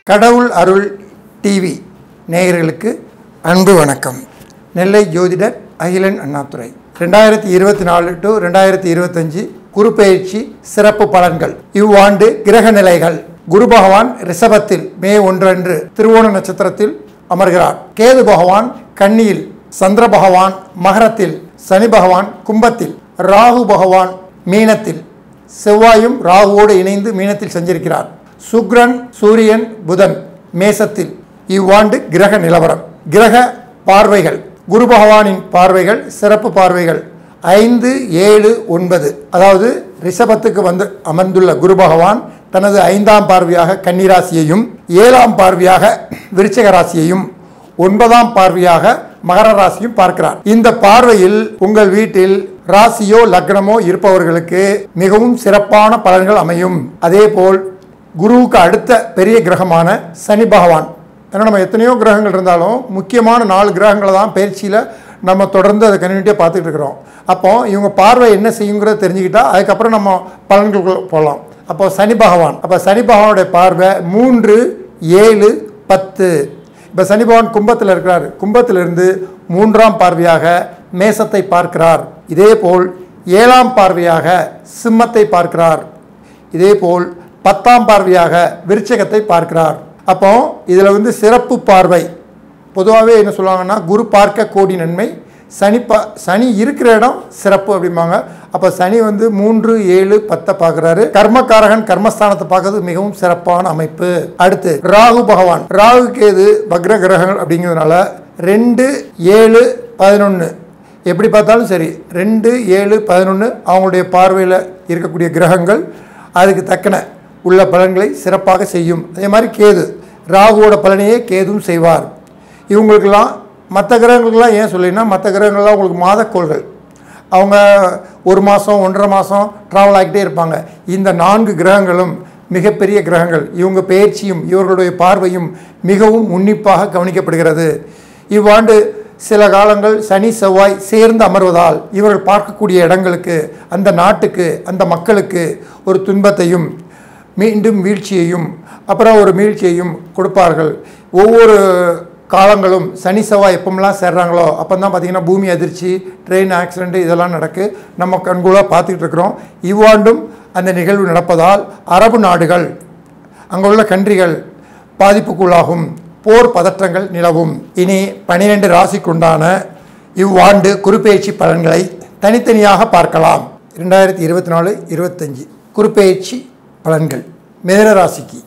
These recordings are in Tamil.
கடவுள் அருள் டிவி நேயர்களுக்கு அன்பு வணக்கம் நெல்லை ஜோதிடர் அகிலன் அண்ணாதுரை ரெண்டாயிரத்தி இருபத்தி நாலு டு ரெண்டாயிரத்தி இருபத்தஞ்சு குரு பெயர்ச்சி சிறப்பு பலன்கள் இவ்வாண்டு கிரக நிலைகள் குரு பகவான் ரிஷபத்தில் மே ஒன்றன்று திருவோண நட்சத்திரத்தில் அமர்கிறார் கேது பகவான் கன்னியில் சந்திர பகவான் மகரத்தில் சனி பகவான் கும்பத்தில் ராகு பகவான் மீனத்தில் செவ்வாயும் ராகுவோடு இணைந்து மீனத்தில் செஞ்சிருக்கிறார் சுக்ரன் சூரியன் புதன் மேசத்தில் இவ்வாண்டு கிரக நிலவரம் கிரக பார்வைகள் குரு பகவானின் பார்வைகள் சிறப்பு பார்வைகள் ஐந்து ஏழு ஒன்பது அதாவது ரிஷபத்துக்கு வந்து அமர்ந்துள்ள குரு பகவான் தனது ஐந்தாம் பார்வையாக கன்னிராசியையும் ஏழாம் பார்வையாக விருச்சிக ராசியையும் ஒன்பதாம் பார்வையாக மகர ராசியும் பார்க்கிறார் இந்த பார்வையில் உங்கள் வீட்டில் ராசியோ லக்னமோ இருப்பவர்களுக்கு மிகவும் சிறப்பான பலன்கள் அமையும் அதேபோல் குருவுக்கு அடுத்த பெரிய கிரகமான சனி பகவான் ஏன்னா நம்ம எத்தனையோ கிரகங்கள் இருந்தாலும் முக்கியமான நாலு கிரகங்களை தான் பயிற்சியில் நம்ம தொடர்ந்து அதை கன்டினியூட்டியாக பார்த்துட்டு இருக்கிறோம் அப்போ இவங்க பார்வை என்ன செய்யுங்கிறத தெரிஞ்சுக்கிட்டா அதுக்கப்புறம் நம்ம பலன்களுக்குள்ள போகலாம் அப்போ சனி பகவான் அப்போ சனி பகவானுடைய பார்வை மூன்று ஏழு பத்து இப்போ சனி பகவான் கும்பத்தில் இருக்கிறார் கும்பத்திலிருந்து மூன்றாம் பார்வையாக மேசத்தை பார்க்கிறார் இதேபோல் ஏழாம் பார்வையாக சிம்மத்தை பார்க்கிறார் இதேபோல் பத்தாம் பார்வையாக விருச்சகத்தை பார்க்கிறார் அப்போ இதில் வந்து சிறப்பு பார்வை பொதுவாகவே என்ன சொல்லுவாங்கன்னா குரு பார்க்க கோடி நன்மை சனி பா சனி இருக்கிற இடம் சிறப்பு அப்படிம்பாங்க அப்போ சனி வந்து மூன்று ஏழு பத்தை பார்க்குறாரு கர்மக்காரகன் கர்மஸ்தானத்தை பார்க்கறது மிகவும் சிறப்பான அமைப்பு அடுத்து ராகு பகவான் ராகு கேது வக்ர கிரகங்கள் அப்படிங்கிறதுனால ரெண்டு ஏழு பதினொன்று எப்படி பார்த்தாலும் சரி ரெண்டு ஏழு பதினொன்று அவங்களுடைய பார்வையில் இருக்கக்கூடிய கிரகங்கள் அதுக்கு தக்கன உள்ள பலன்களை சிறப்பாக செய்யும் அதே மாதிரி கேது ராகுவோட பலனையே கேதும் செய்வார் இவங்களுக்கெல்லாம் மற்ற கிரகங்களுக்கெல்லாம் ஏன் சொல்லினா மற்ற கிரகங்கள்லாம் உங்களுக்கு மாதக்கோள்கள் அவங்க ஒரு மாதம் ஒன்றரை மாதம் ட்ராவல் ஆகிட்டே இருப்பாங்க இந்த நான்கு கிரகங்களும் மிகப்பெரிய கிரகங்கள் இவங்க பயிற்சியும் இவர்களுடைய பார்வையும் மிகவும் உன்னிப்பாக கவனிக்கப்படுகிறது இவ்வாண்டு சில காலங்கள் சனி செவ்வாய் சேர்ந்து அமர்வதால் இவர்கள் பார்க்கக்கூடிய இடங்களுக்கு அந்த நாட்டுக்கு அந்த மக்களுக்கு ஒரு துன்பத்தையும் மீண்டும் வீழ்ச்சியையும் அப்புறம் ஒரு மீழ்ச்சியையும் கொடுப்பார்கள் ஒவ்வொரு காலங்களும் சனி செவ்வாய் எப்போமெல்லாம் சேர்றாங்களோ அப்போ தான் பார்த்திங்கன்னா பூமி அதிர்ச்சி ட்ரெயின் ஆக்சிடென்ட் இதெல்லாம் நடக்கு நம்ம கண்கூடாக பார்த்துக்கிட்டு இருக்கிறோம் இவ்வாண்டும் அந்த நிகழ்வு நடப்பதால் அரபு நாடுகள் அங்கே உள்ள கன்றிகள் பாதிப்புக்குள்ளாகும் போர் பதற்றங்கள் நிலவும் இனி பனிரெண்டு ராசிக்குண்டான இவ்வாண்டு குறுப்பெயர்ச்சி பலன்களை தனித்தனியாக பார்க்கலாம் ரெண்டாயிரத்தி இருபத்தி நாலு இருபத்தஞ்சி குறுப்பெயர்ச்சி பலன்கள் மிதன ராசிக்கு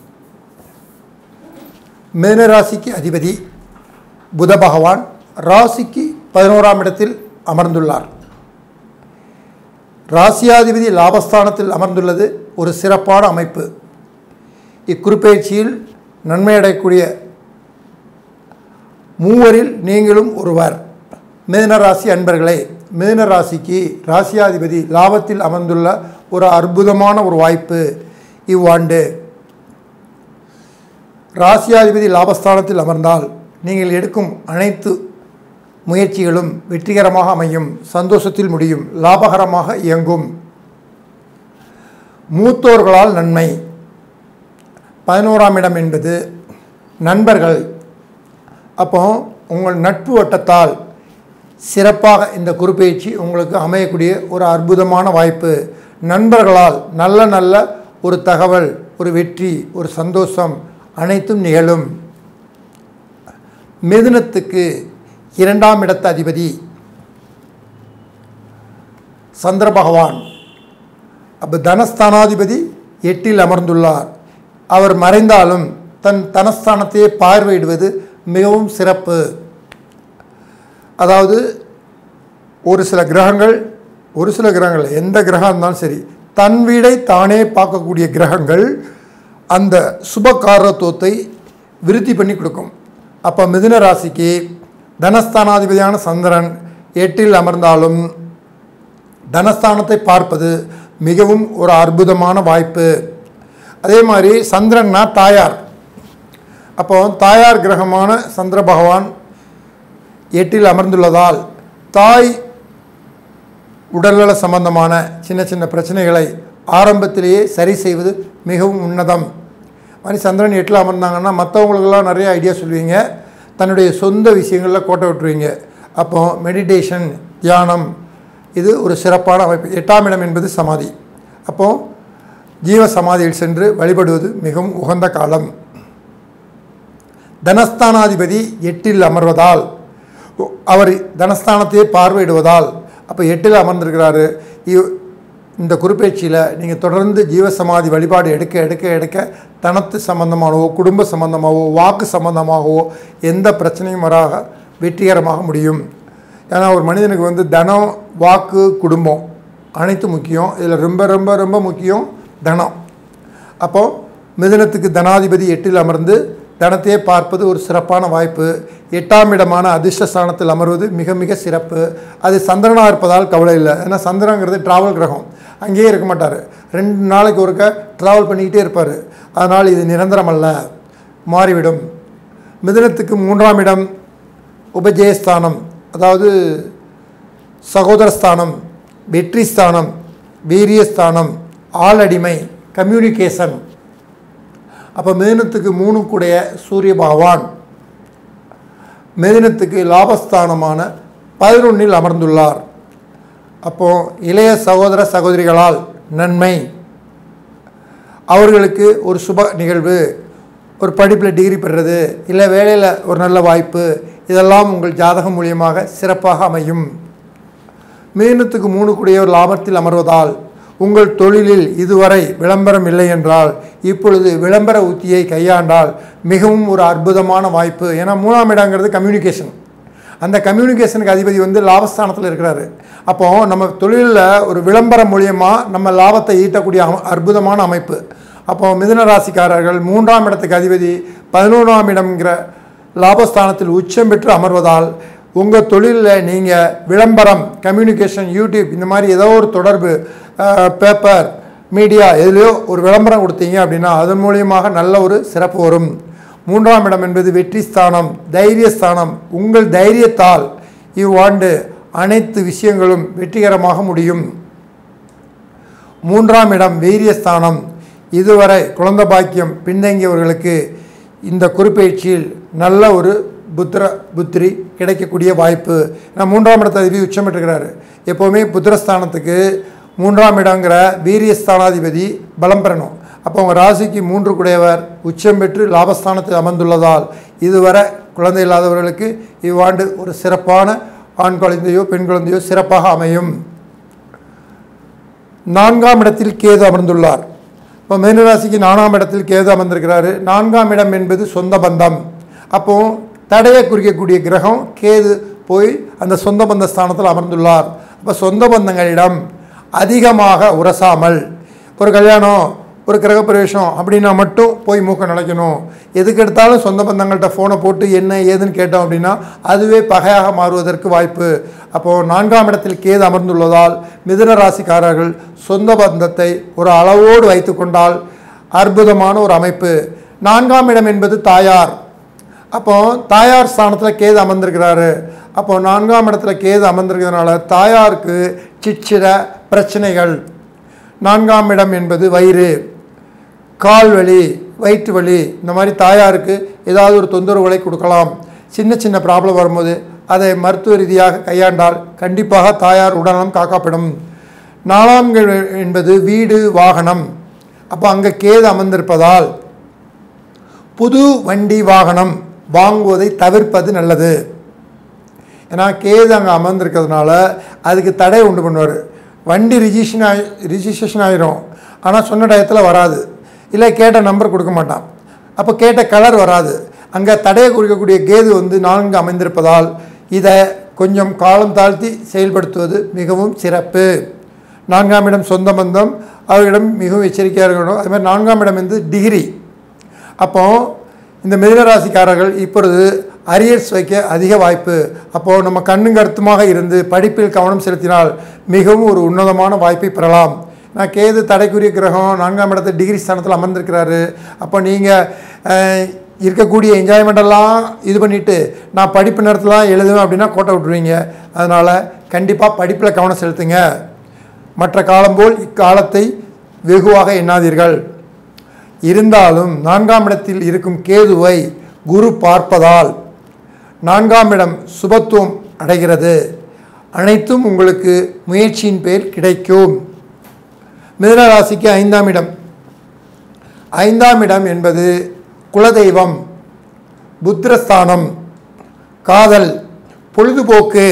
மிதன ராசிக்கு அதிபதி புத பகவான் ராசிக்கு பதினோராம் இடத்தில் அமர்ந்துள்ளார் ராசியாதிபதி லாபஸ்தானத்தில் அமர்ந்துள்ளது ஒரு சிறப்பான அமைப்பு இக்குறுப்பெயர்ச்சியில் நன்மை அடையக்கூடிய மூவரில் நீங்களும் ஒருவர் மிதன ராசி அன்பர்களே மிதன ராசிக்கு ராசியாதிபதி லாபத்தில் அமர்ந்துள்ள ஒரு அற்புதமான ஒரு வாய்ப்பு இவ்வாண்டு ராசியாதிபதி லாபஸ்தானத்தில் அமர்ந்தால் நீங்கள் எடுக்கும் அனைத்து முயற்சிகளும் வெற்றிகரமாக அமையும் சந்தோஷத்தில் முடியும் லாபகரமாக இயங்கும் மூத்தோர்களால் நன்மை பதினோராம் இடம் என்பது நண்பர்கள் அப்போ உங்கள் நட்பு வட்டத்தால் சிறப்பாக இந்த குறுப்பெயர்ச்சி உங்களுக்கு அமையக்கூடிய ஒரு அற்புதமான வாய்ப்பு நண்பர்களால் நல்ல நல்ல ஒரு தகவல் ஒரு வெற்றி ஒரு சந்தோஷம் அனைத்தும் நிகழும் மிதுனத்துக்கு இரண்டாம் இடத்த அதிபதி சந்திர பகவான் அப்போ தனஸ்தானாதிபதி எட்டில் அமர்ந்துள்ளார் அவர் மறைந்தாலும் தன் தனஸ்தானத்தையே பார்வையிடுவது மிகவும் சிறப்பு அதாவது ஒரு சில கிரகங்கள் ஒரு சில கிரகங்கள் எந்த கிரகம் இருந்தாலும் சரி தன் வீடை தானே பார்க்கக்கூடிய கிரகங்கள் அந்த சுபகாரத்துவத்தை விருத்தி பண்ணி கொடுக்கும் அப்போ மிதுன ராசிக்கு தனஸ்தானாதிபதியான சந்திரன் எட்டில் அமர்ந்தாலும் தனஸ்தானத்தை பார்ப்பது மிகவும் ஒரு அற்புதமான வாய்ப்பு அதே மாதிரி சந்திரன்னா தாயார் அப்போ தாயார் கிரகமான சந்திர பகவான் எட்டில் அமர்ந்துள்ளதால் தாய் உடல்நல சம்பந்தமான சின்ன சின்ன பிரச்சனைகளை ஆரம்பத்திலேயே சரி செய்வது மிகவும் உன்னதம் மாதிரி சந்திரன் எட்டில் அமர்ந்தாங்கன்னா மற்றவங்களுக்கெல்லாம் நிறைய ஐடியா சொல்லுவீங்க தன்னுடைய சொந்த விஷயங்களில் கோட்டை விட்டுருவீங்க அப்போ மெடிடேஷன் தியானம் இது ஒரு சிறப்பான அமைப்பு எட்டாம் இடம் என்பது சமாதி அப்போ ஜீவ சமாதியில் சென்று வழிபடுவது மிகவும் உகந்த காலம் தனஸ்தானாதிபதி எட்டில் அமர்வதால் அவர் தனஸ்தானத்தையே பார்வையிடுவதால் அப்போ எட்டில் அமர்ந்திருக்கிறாரு இவ்- இந்த குறிப்பேச்சியில் நீங்கள் தொடர்ந்து ஜீவசமாதி வழிபாடு எடுக்க எடுக்க எடுக்க தனத்து சம்பந்தமாகவோ குடும்ப சம்பந்தமாகவோ வாக்கு சம்பந்தமாகவோ எந்த பிரச்சனையும் வராக வெற்றிகரமாக முடியும் ஏன்னா ஒரு மனிதனுக்கு வந்து தனம் வாக்கு குடும்பம் அனைத்து முக்கியம் இதில் ரொம்ப ரொம்ப ரொம்ப முக்கியம் தனம் அப்போது மிதுனத்துக்கு தனாதிபதி எட்டில் அமர்ந்து தனத்தையே பார்ப்பது ஒரு சிறப்பான வாய்ப்பு எட்டாம் இடமான அதிர்ஷ்டஸ்தானத்தில் அமர்வது மிக மிக சிறப்பு அது சந்திரனாக இருப்பதால் கவலை இல்லை ஏன்னா சந்திரங்கிறது டிராவல் கிரகம் அங்கேயே இருக்க மாட்டார் ரெண்டு நாளைக்கு ஒருக்க ட்ராவல் பண்ணிக்கிட்டே இருப்பார் அதனால் இது நிரந்தரம் அல்ல மாறிவிடும் மிதுனத்துக்கு மூன்றாம் இடம் உபஜயஸ்தானம் அதாவது சகோதரஸ்தானம் வெற்றி ஸ்தானம் வீரியஸ்தானம் ஆளடிமை கம்யூனிகேஷன் அப்போ மிதுனத்துக்கு மூணு கூடைய சூரிய பகவான் மிதுனத்துக்கு லாபஸ்தானமான பதினொன்னில் அமர்ந்துள்ளார் அப்போ இளைய சகோதர சகோதரிகளால் நன்மை அவர்களுக்கு ஒரு சுப நிகழ்வு ஒரு படிப்பில் டிகிரி பெறுறது இல்லை வேலையில் ஒரு நல்ல வாய்ப்பு இதெல்லாம் உங்கள் ஜாதகம் மூலியமாக சிறப்பாக அமையும் மீனத்துக்கு மூணு கூடிய ஒரு லாபத்தில் அமர்வதால் உங்கள் தொழிலில் இதுவரை விளம்பரம் இல்லை என்றால் இப்பொழுது விளம்பர உத்தியை கையாண்டால் மிகவும் ஒரு அற்புதமான வாய்ப்பு ஏன்னா மூணாம் இடங்கிறது கம்யூனிகேஷன் அந்த கம்யூனிகேஷனுக்கு அதிபதி வந்து லாபஸ்தானத்தில் இருக்கிறாரு அப்போ நம்ம தொழிலில் ஒரு விளம்பரம் மூலியமாக நம்ம லாபத்தை ஈட்டக்கூடிய அம- அற்புதமான அமைப்பு அப்போ மிதுன ராசிக்காரர்கள் மூன்றாம் இடத்துக்கு அதிபதி பதினொன்றாம் இடம்ங்கிற லாபஸ்தானத்தில் உச்சம் பெற்று அமர்வதால் உங்கள் தொழிலில் நீங்கள் விளம்பரம் கம்யூனிகேஷன் யூடியூப் இந்த மாதிரி ஏதோ ஒரு தொடர்பு பேப்பர் மீடியா எதுலையோ ஒரு விளம்பரம் கொடுத்தீங்க அப்படின்னா அதன் மூலியமாக நல்ல ஒரு சிறப்பு வரும் மூன்றாம் இடம் என்பது வெற்றி ஸ்தானம் தைரிய ஸ்தானம் உங்கள் தைரியத்தால் இவ்வாண்டு அனைத்து விஷயங்களும் வெற்றிகரமாக முடியும் மூன்றாம் இடம் வீரியஸ்தானம் இதுவரை குழந்தை பாக்கியம் பின்தங்கியவர்களுக்கு இந்த குறிப்பெயர்ச்சியில் நல்ல ஒரு புத்திர புத்திரி கிடைக்கக்கூடிய வாய்ப்பு ஏன்னா மூன்றாம் இடத்த அதிபதி உச்சம் பெற்றுக்கிறாரு எப்போவுமே புத்திரஸ்தானத்துக்கு மூன்றாம் இடங்கிற வீரியஸ்தானாதிபதி பலம் பெறணும் அப்போ உங்கள் ராசிக்கு மூன்று குடையவர் உச்சம் பெற்று லாபஸ்தானத்தில் அமர்ந்துள்ளதால் இதுவரை குழந்தை இல்லாதவர்களுக்கு இவ்வாண்டு ஒரு சிறப்பான ஆண் குழந்தையோ பெண் குழந்தையோ சிறப்பாக அமையும் நான்காம் இடத்தில் கேது அமர்ந்துள்ளார் இப்போ மேனராசிக்கு நான்காம் இடத்தில் கேது அமர்ந்திருக்கிறாரு நான்காம் இடம் என்பது சொந்த பந்தம் அப்போ தடையை குறிக்கக்கூடிய கிரகம் கேது போய் அந்த சொந்த பந்த ஸ்தானத்தில் அமர்ந்துள்ளார் அப்போ சொந்த பந்தங்களிடம் அதிகமாக உரசாமல் ஒரு கல்யாணம் ஒரு கிரகப்பிரவேசம் அப்படின்னா மட்டும் போய் மூக்க நுழைக்கணும் எதுக்கு எடுத்தாலும் சொந்த பந்தங்கள்கிட்ட ஃபோனை போட்டு என்ன ஏதுன்னு கேட்டோம் அப்படின்னா அதுவே பகையாக மாறுவதற்கு வாய்ப்பு அப்போது நான்காம் இடத்தில் கேது அமர்ந்துள்ளதால் மிதுன ராசிக்காரர்கள் சொந்த பந்தத்தை ஒரு அளவோடு வைத்து கொண்டால் அற்புதமான ஒரு அமைப்பு நான்காம் இடம் என்பது தாயார் அப்போ தாயார் ஸ்தானத்தில் கேது அமர்ந்திருக்கிறாரு அப்போ நான்காம் இடத்துல கேது அமர்ந்திருக்கிறதுனால தாயாருக்கு சிற்சிற பிரச்சனைகள் நான்காம் இடம் என்பது வயிறு கால் வலி வயிற்று வலி இந்த மாதிரி தாயாருக்கு ஏதாவது ஒரு தொந்தரவுகளை கொடுக்கலாம் சின்ன சின்ன ப்ராப்ளம் வரும்போது அதை மருத்துவ ரீதியாக கையாண்டால் கண்டிப்பாக தாயார் உடல்நலம் காக்கப்படும் நாலாம் இடம் என்பது வீடு வாகனம் அப்போ அங்கே கேது அமர்ந்திருப்பதால் புது வண்டி வாகனம் வாங்குவதை தவிர்ப்பது நல்லது ஏன்னா கேது அங்கே அமர்ந்திருக்கிறதுனால அதுக்கு தடை உண்டு பண்ணுவார் வண்டி ரிஜிஸ்ட்ரேஷன் ஆகி ரிஜிஸ்ட்ரேஷன் ஆயிரும் ஆனால் சொன்ன டயத்தில் வராது இல்லை கேட்ட நம்பர் கொடுக்க மாட்டான் அப்போ கேட்ட கலர் வராது அங்கே தடையை குறிக்கக்கூடிய கேது வந்து நான்கு அமைந்திருப்பதால் இதை கொஞ்சம் காலம் தாழ்த்தி செயல்படுத்துவது மிகவும் சிறப்பு நான்காம் இடம் சொந்த பந்தம் அவர்களிடம் மிகவும் எச்சரிக்கையாக இருக்கணும் அது மாதிரி நான்காம் இடம் வந்து டிகிரி அப்போ இந்த மிதுன ராசிக்காரர்கள் இப்பொழுது அரியர்ஸ் வைக்க அதிக வாய்ப்பு அப்போது நம்ம கண்ணும் கருத்துமாக இருந்து படிப்பில் கவனம் செலுத்தினால் மிகவும் ஒரு உன்னதமான வாய்ப்பை பெறலாம் நான் கேது தடைக்குரிய கிரகம் நான்காம் இடத்து டிகிரி ஸ்தானத்தில் அமர்ந்திருக்கிறாரு அப்போ நீங்கள் இருக்கக்கூடிய என்ஜாய்மெண்டெல்லாம் இது பண்ணிவிட்டு நான் படிப்பு நேரத்தில் எழுதுவேன் அப்படின்னா கோட்டை விட்டுருவீங்க அதனால் கண்டிப்பாக படிப்பில் கவனம் செலுத்துங்க மற்ற காலம் போல் இக்காலத்தை வெகுவாக எண்ணாதீர்கள் இருந்தாலும் நான்காம் இடத்தில் இருக்கும் கேதுவை குரு பார்ப்பதால் நான்காம் இடம் சுபத்துவம் அடைகிறது அனைத்தும் உங்களுக்கு முயற்சியின் பேர் கிடைக்கும் மிதுன ராசிக்கு ஐந்தாம் இடம் ஐந்தாம் இடம் என்பது குலதெய்வம் புத்திரஸ்தானம் காதல் பொழுதுபோக்கு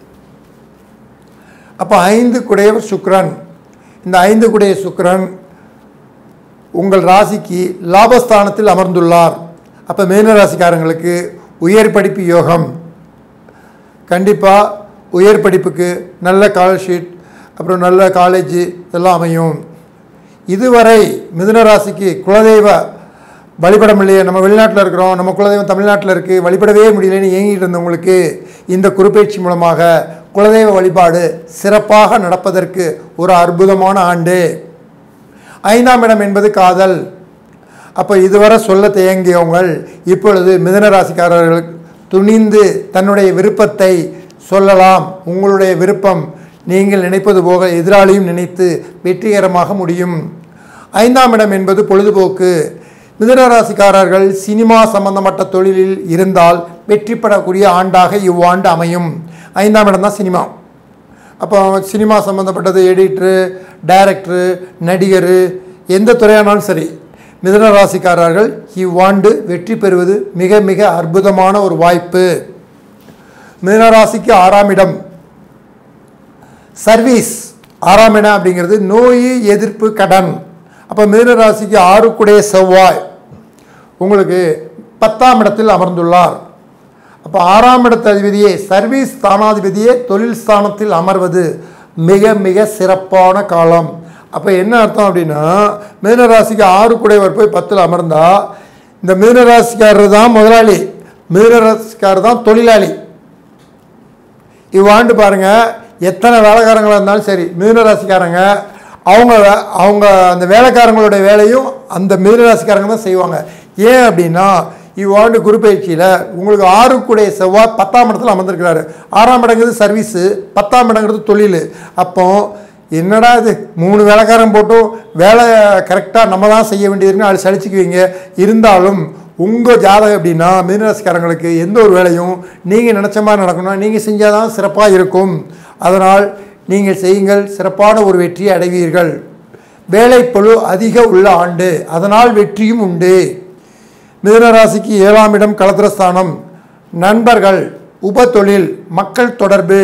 அப்போ ஐந்து குடையவர் சுக்கிரன் இந்த ஐந்து குடைய சுக்கிரன் உங்கள் ராசிக்கு லாபஸ்தானத்தில் அமர்ந்துள்ளார் அப்போ மீன ராசிக்காரங்களுக்கு உயர் படிப்பு யோகம் கண்டிப்பாக உயர் படிப்புக்கு நல்ல காலர்ஷீட் அப்புறம் நல்ல காலேஜ் இதெல்லாம் அமையும் இதுவரை மிதுன ராசிக்கு குலதெய்வ வழிபட முடியலையே நம்ம வெளிநாட்டில் இருக்கிறோம் நம்ம குலதெய்வம் தமிழ்நாட்டில் இருக்குது வழிபடவே முடியலன்னு ஏங்கிட்டு இருந்தவங்களுக்கு இந்த குறுப்பெயர்ச்சி மூலமாக குலதெய்வ வழிபாடு சிறப்பாக நடப்பதற்கு ஒரு அற்புதமான ஆண்டு ஐந்தாம் இடம் என்பது காதல் அப்போ இதுவரை சொல்ல தயங்கியவங்கள் இப்பொழுது மிதன ராசிக்காரர்கள் துணிந்து தன்னுடைய விருப்பத்தை சொல்லலாம் உங்களுடைய விருப்பம் நீங்கள் நினைப்பது போக எதிராளியும் நினைத்து வெற்றிகரமாக முடியும் ஐந்தாம் இடம் என்பது பொழுதுபோக்கு மிதுன ராசிக்காரர்கள் சினிமா சம்பந்தப்பட்ட தொழிலில் இருந்தால் வெற்றி பெறக்கூடிய ஆண்டாக இவ்வாண்டு அமையும் ஐந்தாம் இடம் தான் சினிமா அப்போ சினிமா சம்மந்தப்பட்டது எடிட்ரு டைரக்டரு நடிகர் எந்த துறையானாலும் சரி மிதுன ராசிக்காரர்கள் இவ்வாண்டு வெற்றி பெறுவது மிக மிக அற்புதமான ஒரு வாய்ப்பு மிதுன ராசிக்கு ஆறாம் இடம் சர்வீஸ் ஆறாம் இடம் அப்படிங்கிறது நோய் எதிர்ப்பு கடன் அப்போ மிதுன ராசிக்கு ஆறுக்குடைய செவ்வாய் உங்களுக்கு பத்தாம் இடத்தில் அமர்ந்துள்ளார் அப்போ ஆறாம் இடத்து அதிபதியே சர்வீஸ் ஸ்தானாதிபதியே தொழில் ஸ்தானத்தில் அமர்வது மிக மிக சிறப்பான காலம் அப்போ என்ன அர்த்தம் அப்படின்னா மீனராசிக்கு ஆறு குடைவர் போய் பத்தில் அமர்ந்தா இந்த மீனராசிக்காரர் தான் முதலாளி மீனராசிக்காரர் தான் தொழிலாளி இவ்வாண்டு பாருங்க எத்தனை வேலைக்காரங்களாக இருந்தாலும் சரி மீனராசிக்காரங்க அவங்க வே- அவங்க அந்த வேலைக்காரங்களுடைய வேலையும் அந்த மீனராசிக்காரங்க தான் செய்வாங்க ஏன் அப்படின்னா இவ்வாண்டு குரு பயிற்சியில் உங்களுக்கு ஆறுக்குடைய செவ்வாய் பத்தாம் இடத்துல அமர்ந்திருக்கிறாரு ஆறாம் இடங்கிறது சர்வீஸு பத்தாம் இடங்கிறது தொழில் அப்போ என்னடா இது மூணு வேலைக்காரன் போட்டும் வேலை கரெக்டாக நம்ம தான் செய்ய வேண்டியதுன்னு அது சலிச்சுக்குவீங்க இருந்தாலும் உங்கள் ஜாதகம் எப்படின்னா மீனராசிக்காரங்களுக்கு எந்த ஒரு வேலையும் நீங்கள் நினச்ச மாதிரி நடக்கணும் நீங்கள் செஞ்சால் தான் சிறப்பாக இருக்கும் அதனால் நீங்கள் செய்யுங்கள் சிறப்பான ஒரு வெற்றியை அடைவீர்கள் வேலைப்பழு அதிக உள்ள ஆண்டு அதனால் வெற்றியும் உண்டு மிதுன ராசிக்கு ஏழாம் இடம் களத்திரஸ்தானம் நண்பர்கள் உபத்தொழில் மக்கள் தொடர்பு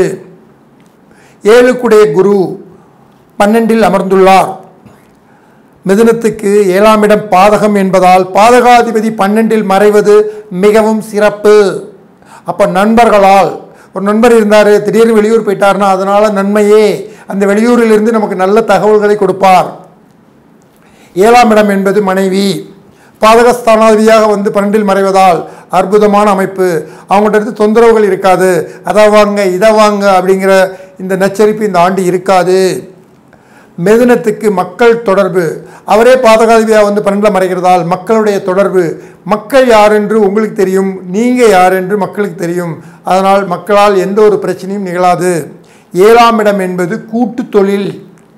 ஏழுக்குடைய குரு பன்னெண்டில் அமர்ந்துள்ளார் மிதுனத்துக்கு ஏழாம் இடம் பாதகம் என்பதால் பாதகாதிபதி பன்னெண்டில் மறைவது மிகவும் சிறப்பு அப்போ நண்பர்களால் ஒரு நண்பர் இருந்தார் திடீர்னு வெளியூர் போயிட்டார்னா அதனால் நன்மையே அந்த வெளியூரிலிருந்து நமக்கு நல்ல தகவல்களை கொடுப்பார் ஏழாம் இடம் என்பது மனைவி பாதகஸ்தானாதிபதியாக வந்து பன்னெண்டில் மறைவதால் அற்புதமான அமைப்பு அவங்கள்ட்ட இருந்து தொந்தரவுகள் இருக்காது அதை வாங்க இதை வாங்க அப்படிங்கிற இந்த நச்சரிப்பு இந்த ஆண்டு இருக்காது மிதுனத்துக்கு மக்கள் தொடர்பு அவரே பாதகாதிபதியாக வந்து பன்னெண்டில் மறைகிறதால் மக்களுடைய தொடர்பு மக்கள் யார் என்று உங்களுக்கு தெரியும் நீங்கள் யார் என்று மக்களுக்கு தெரியும் அதனால் மக்களால் எந்த ஒரு பிரச்சனையும் நிகழாது ஏழாம் இடம் என்பது கூட்டு தொழில்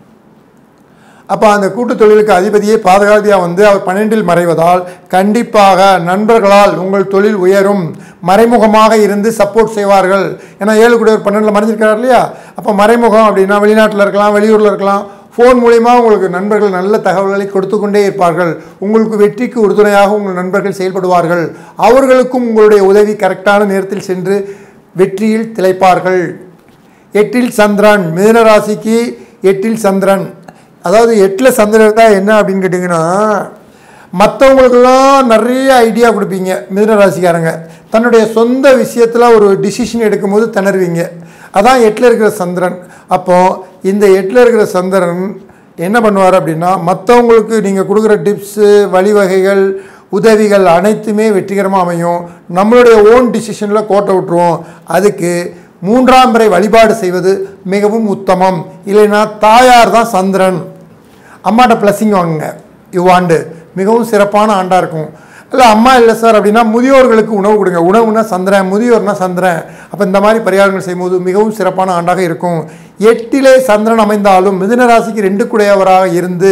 அப்போ அந்த கூட்டு தொழிலுக்கு அதிபதியே பாதுகாதியாக வந்து அவர் பன்னெண்டில் மறைவதால் கண்டிப்பாக நண்பர்களால் உங்கள் தொழில் உயரும் மறைமுகமாக இருந்து சப்போர்ட் செய்வார்கள் ஏன்னா ஏழு கூட ஒரு பன்னெண்டில் மறைஞ்சிருக்கார் இல்லையா அப்போ மறைமுகம் அப்படின்னா வெளிநாட்டில் இருக்கலாம் வெளியூரில் இருக்கலாம் ஃபோன் மூலிமா உங்களுக்கு நண்பர்கள் நல்ல தகவல்களை கொடுத்து கொண்டே இருப்பார்கள் உங்களுக்கு வெற்றிக்கு உறுதுணையாக உங்கள் நண்பர்கள் செயல்படுவார்கள் அவர்களுக்கும் உங்களுடைய உதவி கரெக்டான நேரத்தில் சென்று வெற்றியில் திளைப்பார்கள் எட்டில் சந்திரன் மிதுன ராசிக்கு எட்டில் சந்திரன் அதாவது எட்டில் சந்திரன் இருந்தால் என்ன அப்படின்னு கேட்டிங்கன்னா மற்றவங்களுக்கெல்லாம் நிறைய ஐடியா கொடுப்பீங்க மிதுன ராசிக்காரங்க தன்னுடைய சொந்த விஷயத்தில் ஒரு டிசிஷன் எடுக்கும்போது திணறுவீங்க அதான் எட்டில் இருக்கிற சந்திரன் அப்போது இந்த எட்டில் இருக்கிற சந்திரன் என்ன பண்ணுவார் அப்படின்னா மற்றவங்களுக்கு நீங்கள் கொடுக்குற டிப்ஸு வழிவகைகள் உதவிகள் அனைத்துமே வெற்றிகரமாக அமையும் நம்மளுடைய ஓன் டிசிஷனில் கோட்டை விட்டுருவோம் அதுக்கு மூன்றாம் முறை வழிபாடு செய்வது மிகவும் உத்தமம் இல்லைன்னா தாயார் தான் சந்திரன் அம்மாட்ட பிளஸிங் வாங்குங்க இவ்வாண்டு மிகவும் சிறப்பான ஆண்டாக இருக்கும் இல்லை அம்மா இல்லை சார் அப்படின்னா முதியோர்களுக்கு உணவு கொடுங்க உணவுனா சந்திரன் முதியோர்னா சந்திரன் அப்போ இந்த மாதிரி பரிகாரங்கள் செய்யும்போது மிகவும் சிறப்பான ஆண்டாக இருக்கும் எட்டிலே சந்திரன் அமைந்தாலும் மிதுன ராசிக்கு ரெண்டு குடையவராக இருந்து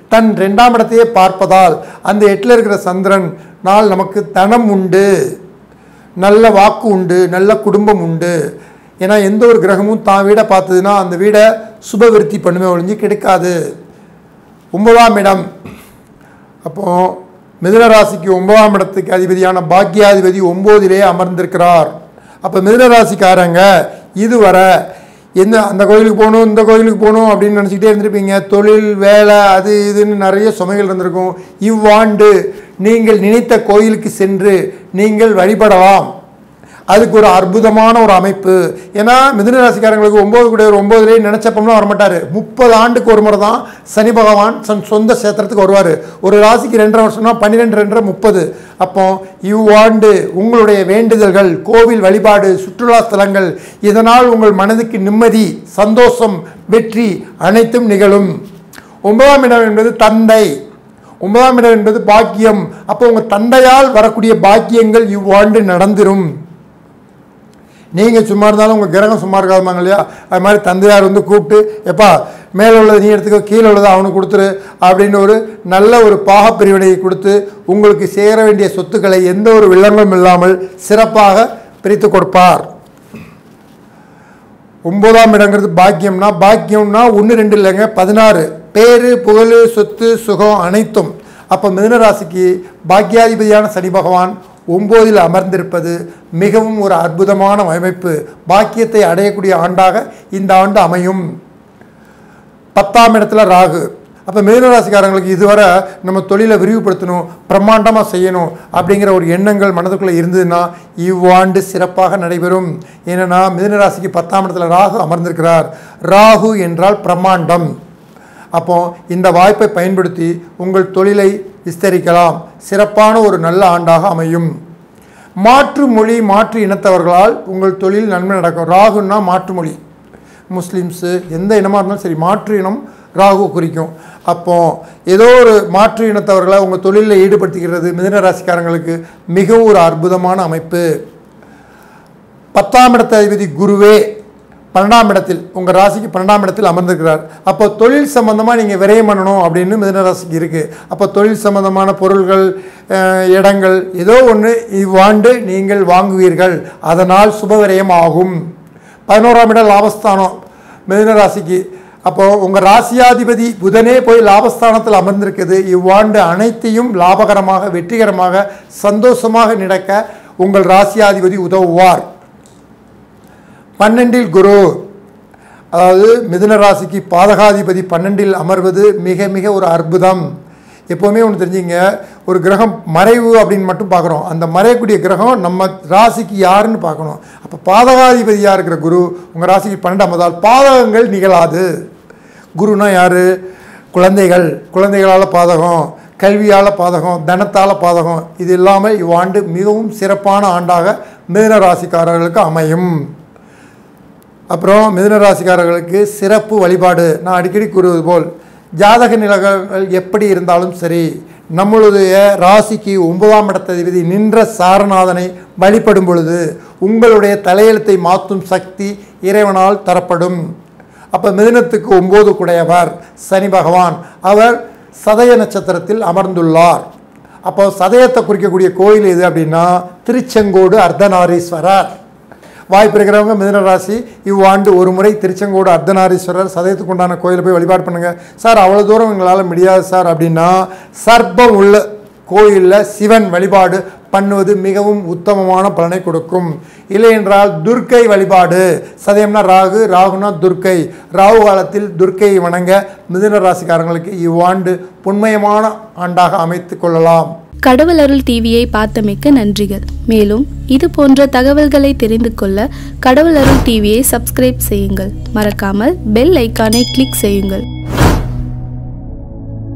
தன் ரெண்டாம் இடத்தையே பார்ப்பதால் அந்த எட்டில் இருக்கிற சந்திரன் நாள் நமக்கு தனம் உண்டு நல்ல வாக்கு உண்டு நல்ல குடும்பம் உண்டு ஏன்னா எந்த ஒரு கிரகமும் தான் வீடை பார்த்ததுன்னா அந்த வீடை சுபவிருத்தி பண்ணுமே ஒழிஞ்சு கிடைக்காது ஒன்பதாம் இடம் அப்போது மிதுன ராசிக்கு ஒன்பதாம் இடத்துக்கு அதிபதியான பாக்கியாதிபதி ஒம்போதிலே அமர்ந்திருக்கிறார் அப்போ மிதுன ராசிக்காரங்க இதுவரை எந்த அந்த கோயிலுக்கு போகணும் இந்த கோயிலுக்கு போகணும் அப்படின்னு நினச்சிக்கிட்டே இருந்திருப்பீங்க தொழில் வேலை அது இதுன்னு நிறைய சுமைகள் இருந்திருக்கும் இவ்வாண்டு நீங்கள் நினைத்த கோயிலுக்கு சென்று நீங்கள் வழிபடலாம் அதுக்கு ஒரு அற்புதமான ஒரு அமைப்பு ஏன்னா மிதுன ராசிக்காரங்களுக்கு ஒம்பது கூட ஒரு ஒம்போதுலேயே நினச்சப்பம்லாம் வரமாட்டார் முப்பது ஆண்டுக்கு ஒரு முறை தான் சனி பகவான் தன் சொந்த சேத்திரத்துக்கு வருவார் ஒரு ராசிக்கு ரெண்டரை வருஷம்னா பன்னிரெண்டு ரெண்டரை முப்பது அப்போ இவ்வாண்டு உங்களுடைய வேண்டுதல்கள் கோவில் வழிபாடு சுற்றுலா ஸ்தலங்கள் இதனால் உங்கள் மனதுக்கு நிம்மதி சந்தோஷம் வெற்றி அனைத்தும் நிகழும் ஒன்பதாம் இடம் என்பது தந்தை ஒன்பதாம் இடம் என்பது பாக்கியம் அப்போ உங்கள் தந்தையால் வரக்கூடிய பாக்கியங்கள் இவ்வாண்டு நடந்துரும் நீங்கள் சும்மா இருந்தாலும் உங்கள் கிரகம் சும்மா இருக்காதுமாங்க இல்லையா அது மாதிரி தந்தையார் வந்து கூப்பிட்டு எப்பா மேலே உள்ளது நீ எடுத்துக்கோ கீழே உள்ளது அவனுக்கு கொடுத்துரு அப்படின்னு ஒரு நல்ல ஒரு பாகப்பிரிவினையை கொடுத்து உங்களுக்கு சேர வேண்டிய சொத்துக்களை எந்த ஒரு வில்லங்கமும் இல்லாமல் சிறப்பாக பிரித்து கொடுப்பார் ஒன்பதாம் இடங்கிறது பாக்கியம்னா பாக்கியம்னா ஒன்று ரெண்டு இல்லைங்க பதினாறு பேரு புகழ் சொத்து சுகம் அனைத்தும் அப்போ மிதுன ராசிக்கு பாக்கியாதிபதியான சனி பகவான் ஒம்போதில் அமர்ந்திருப்பது மிகவும் ஒரு அற்புதமான அமைப்பு பாக்கியத்தை அடையக்கூடிய ஆண்டாக இந்த ஆண்டு அமையும் பத்தாம் இடத்துல ராகு அப்போ மிதுனராசிக்காரங்களுக்கு இதுவரை நம்ம தொழிலை விரிவுபடுத்தணும் பிரம்மாண்டமாக செய்யணும் அப்படிங்கிற ஒரு எண்ணங்கள் மனதுக்குள்ளே இருந்ததுன்னா இவ்வாண்டு சிறப்பாக நடைபெறும் ஏன்னா மிதுனராசிக்கு பத்தாம் இடத்துல ராகு அமர்ந்திருக்கிறார் ராகு என்றால் பிரம்மாண்டம் அப்போ இந்த வாய்ப்பை பயன்படுத்தி உங்கள் தொழிலை விஸ்தரிக்கலாம் சிறப்பான ஒரு நல்ல ஆண்டாக அமையும் மாற்று மொழி மாற்று இனத்தவர்களால் உங்கள் தொழில் நன்மை நடக்கும் ராகுன்னா மாற்று மொழி முஸ்லீம்ஸு எந்த இனமாக இருந்தாலும் சரி மாற்று இனம் ராகு குறிக்கும் அப்போ ஏதோ ஒரு மாற்று இனத்தவர்களை உங்கள் தொழிலில் ஈடுபடுத்திக்கிறது மிதுன ராசிக்காரங்களுக்கு மிகவும் ஒரு அற்புதமான அமைப்பு பத்தாம் இடத்த அதிபதி குருவே பன்னெண்டாம் இடத்தில் உங்கள் ராசிக்கு பன்னெண்டாம் இடத்தில் அமர்ந்திருக்கிறார் அப்போ தொழில் சம்பந்தமாக நீங்கள் விரயம் பண்ணணும் அப்படின்னு மிதுன ராசிக்கு இருக்குது அப்போ தொழில் சம்பந்தமான பொருள்கள் அஹ், இடங்கள் ஏதோ ஒன்று இவ்வாண்டு நீங்கள் வாங்குவீர்கள் அதனால் சுப விரயம் ஆகும் பதினோராம் இடம் லாபஸ்தானம் மிதுன ராசிக்கு அப்போது உங்கள் ராசியாதிபதி புதனே போய் லாபஸ்தானத்தில் அமர்ந்திருக்குது இவ்வாண்டு அனைத்தையும் லாபகரமாக வெற்றிகரமாக சந்தோஷமாக நடக்க உங்கள் ராசியாதிபதி உதவுவார் பன்னெண்டில் குரு அதாவது மிதுன ராசிக்கு பாதகாதிபதி பன்னெண்டில் அமர்வது மிக மிக ஒரு அற்புதம் எப்போவுமே ஒன்று தெரிஞ்சுங்க ஒரு கிரகம் மறைவு அப்படின்னு மட்டும் பார்க்குறோம் அந்த மறையக்கூடிய கிரகம் நம்ம ராசிக்கு யாருன்னு பார்க்கணும் அப்போ பாதகாதிபதியாக இருக்கிற குரு உங்கள் ராசிக்கு பன்னெண்டாம் பாதகங்கள் நிகழாது குருனா யார் குழந்தைகள் குழந்தைகளால் பாதகம் கல்வியால் பாதகம் தனத்தால் பாதகம் இது இல்லாமல் இவ்வாண்டு மிகவும் சிறப்பான ஆண்டாக மிதுன ராசிக்காரர்களுக்கு அமையும் அப்புறம் மிதுன ராசிக்காரர்களுக்கு சிறப்பு வழிபாடு நான் அடிக்கடி கூறுவது போல் ஜாதக நிலங்கள் எப்படி இருந்தாலும் சரி நம்மளுடைய ராசிக்கு ஒன்பதாம் இடத்ததிபதி நின்ற சாரநாதனை வழிபடும் பொழுது உங்களுடைய தலையெழுத்தை மாற்றும் சக்தி இறைவனால் தரப்படும் அப்போ மிதுனத்துக்கு ஒம்பது குடையவர் சனி பகவான் அவர் சதய நட்சத்திரத்தில் அமர்ந்துள்ளார் அப்போ சதயத்தை குறிக்கக்கூடிய கோயில் எது அப்படின்னா திருச்செங்கோடு அர்த்தநாரீஸ்வரர் வாய்ப்பு இருக்கிறவங்க மிதுன ராசி இவ்வாண்டு ஒரு முறை திருச்செங்கோடு அர்த்தநாரீஸ்வரர் சதயத்துக்கு உண்டான கோயிலை போய் வழிபாடு பண்ணுங்கள் சார் அவ்வளோ தூரம் எங்களால் முடியாது சார் அப்படின்னா சர்ப்பம் உள்ள கோயிலில் சிவன் வழிபாடு பண்ணுவது மிகவும் உத்தமமான பலனை கொடுக்கும் இல்லை என்றால் துர்க்கை வழிபாடு சதயம்னா ராகு ராகுனா துர்க்கை ராகு காலத்தில் துர்க்கையை வணங்க மிதுன ராசிக்காரங்களுக்கு இவ்வாண்டு புண்ணியமான ஆண்டாக அமைத்து கொள்ளலாம் கடவுள் அருள் டிவியை பார்த்தமைக்கு நன்றிகள் மேலும் இது போன்ற தகவல்களை தெரிந்து கொள்ள கடவுள் அருள் டிவியை சப்ஸ்கிரைப் செய்யுங்கள் மறக்காமல் பெல் ஐக்கானை கிளிக் செய்யுங்கள்